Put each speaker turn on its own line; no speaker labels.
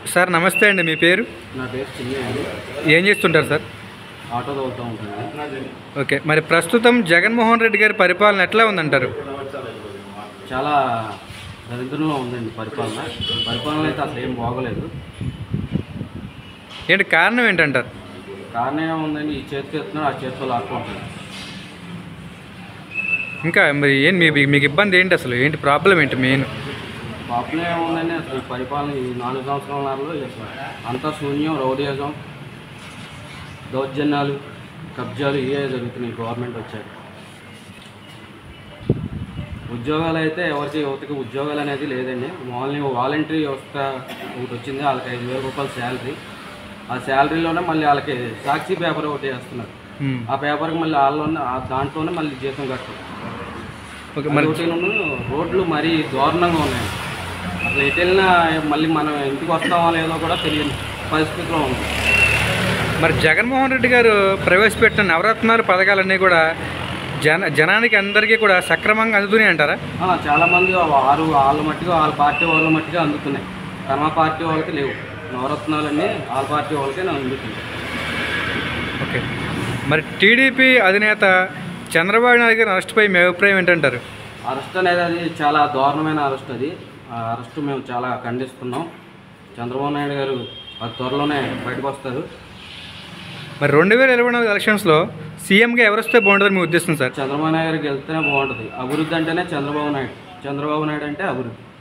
Sir నమస్తే అండి మీ పేరు
నా పేరు చిన్ని అండి
ఏం చేస్తుంటారు సార్
ఆటో తోలుతూ ఉంటాను
ఓకే మరి ప్రస్తుతం జగన్మోహన్ రెడ్డి గారి పరిపాలన ఎట్లా ఉందంటారు
చాలా దరిద్రంలో ఉందండి పరిపాలన పరిపాలన అయితే అసలు ఏం బాగోలేదు
ఏంటి కారణం ఏంటంటారు
కారణం ఏముందండి ఈ చేతికి ఎత్తున్నాడు ఆ చేతితో లాక్కుంటాడు
ఇంకా మరి ఏం మీ మీకు ఇబ్బంది ఏంటి అసలు ఏంటి ప్రాబ్లం ఏంటి మెయిన్
పాపం ఏముందండి అసలు ఈ పరిపాలన ఈ నాలుగు సంవత్సరాలలో అసలు అంతా శూన్యం రౌడీయజం దౌర్జన్యాలు కబ్జాలు ఇవే జరుగుతున్నాయి గవర్నమెంట్ వచ్చాక ఉద్యోగాలు అయితే ఎవరికి యువతకి ఉద్యోగాలు అనేది లేదండి మామూలుగా వాలంటరీ వ్యవస్థ ఒకటి వచ్చింది వాళ్ళకి ఐదు వేల రూపాయల శాలరీ ఆ శాలరీలోనే మళ్ళీ వాళ్ళకి సాక్షి పేపర్ ఒకటి వేస్తున్నారు
మ్మ్.
ఆ పేపర్కి మళ్ళీ వాళ్ళలోనే ఆ దాంట్లోనే మళ్ళీ జీతం కట్టారు
ఓకే మరి
రోడ్లు రోడ్లు మరీ దారుణంగా ఉన్నాయి అసలు ఎటు వెళ్ళినా మళ్ళీ మనం ఇంటికి వస్తామో లేదో కూడా తెలియని పరిస్థితిలో ఉంది
మరి జగన్మోహన్ రెడ్డి గారు ప్రవేశపెట్టిన నవరత్నాలు పథకాలన్నీ కూడా జన జనానికి అందరికీ కూడా సక్రమంగా అందుతున్నాయి అంటారా
ఆ, చాలామంది వారు వాళ్ళ మట్టిగా వాళ్ళ పార్టీ వాళ్ళ మట్టిగా అందుతున్నాయి కానీ మా పార్టీ వాళ్ళకి లేవు నవరత్నాలన్నీ వాళ్ళ పార్టీ వాళ్ళకే అందుతున్నాయి
ఓకే మరి టీడీపీ అధినేత చంద్రబాబు నాయుడు గారి అరెస్ట్పై మీ అభిప్రాయం ఏంటంటారు
అరెస్ట్ అనేది అది చాలా దారుణమైన అరెస్ట్ అది ఆ అరెస్ట్ మేము చాలా ఖండిస్తున్నాం చంద్రబాబు నాయుడు గారు అది త్వరలోనే బయటకు వస్తారు
మరి రెండు వేల ఇరవై నాలుగు ఎలక్షన్స్లో సీఎంగా ఎవరు వస్తే బాగుంటుందని మీ ఉద్దేశం సార్
చంద్రబాబు నాయుడు గారికి వెళ్తేనే బాగుంటుంది అభివృద్ధి అంటేనే చంద్రబాబు నాయుడు చంద్రబాబు నాయుడు అంటే అభివృద్ధి